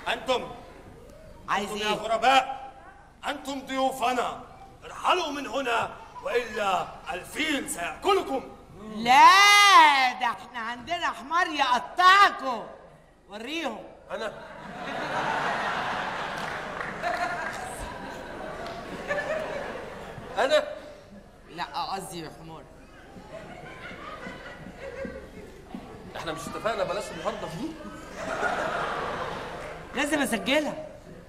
انتم عايز انتم يا ايه غرباء انتم ضيوفنا ارحلوا من هنا والا الفيل سياكلكم لا ده احنا عندنا حمار يقطعكم وريهم انا انا لا قصدي حمار احنا مش اتفقنا بلاش النهارده في دي لازم اسجلها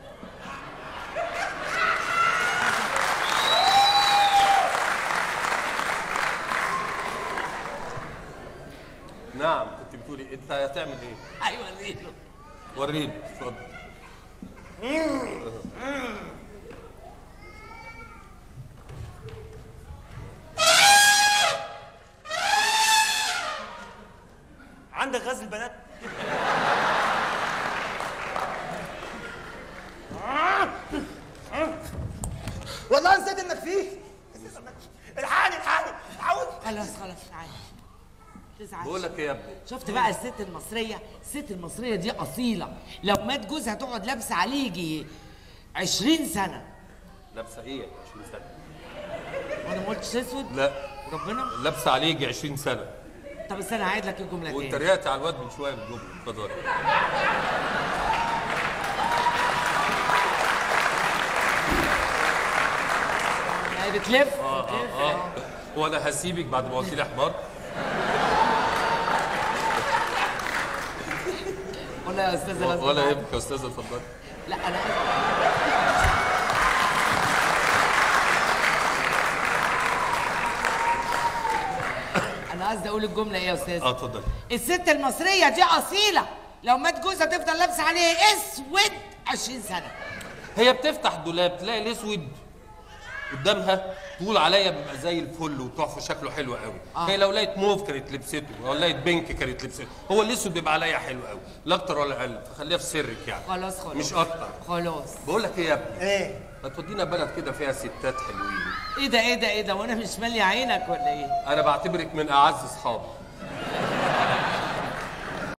نعم كنت بتقولي انت هتعمل ايه ايوه وريهم وريني اتفضل عندك غزل بنات والله نسيت انك فيه الحقني الحقني عاوز خلاص خلاص تعالى تزعلش بقول لك ايه يا ابني شفت بقى الست المصرية الست المصرية دي أصيلة لو مات جوزها تقعد لابسة عليه يجي 20 سنة لابسه ايه 20 سنه وأنا ما قلتش أسود لا ربنا لابسه عليه يجي 20 سنه طب استنى هعيد لك الجملة وانت تاني ريقت على الواد من شويه بالجمله اتفضل هي بتلف اه بتلف اه اه وانا هسيبك بعد ما قلت لي حمار ولا يا أستاذة لازم ولا أعرف. يهمك يا استاذه اتفضل لا أنا أنا قصدي أقول الجملة إيه يا أستاذ؟ اه اتفضل الست المصرية دي أصيلة لو مات جوزها تفضل لابسة عليه أسود 20 سنة هي بتفتح الدولاب تلاقي الاسود قدامها تقول عليا بيبقى زي الفل وتحفه شكله حلو قوي آه. هي لو لقيت موف كانت لبسته لو لقيت بينك كانت لبسته هو الاسود بيبقى عليا حلو قوي لا اكتر ولا اقل فخليها في سرك يعني خلاص خلاص مش اكتر خلاص بقول لك ايه يا ابني ايه ما تودينا بلد كده فيها ستات حلوين ايه ده ايه ده ايه ده وانا مش مالي عينك ولا ايه انا بعتبرك من اعز اصحابي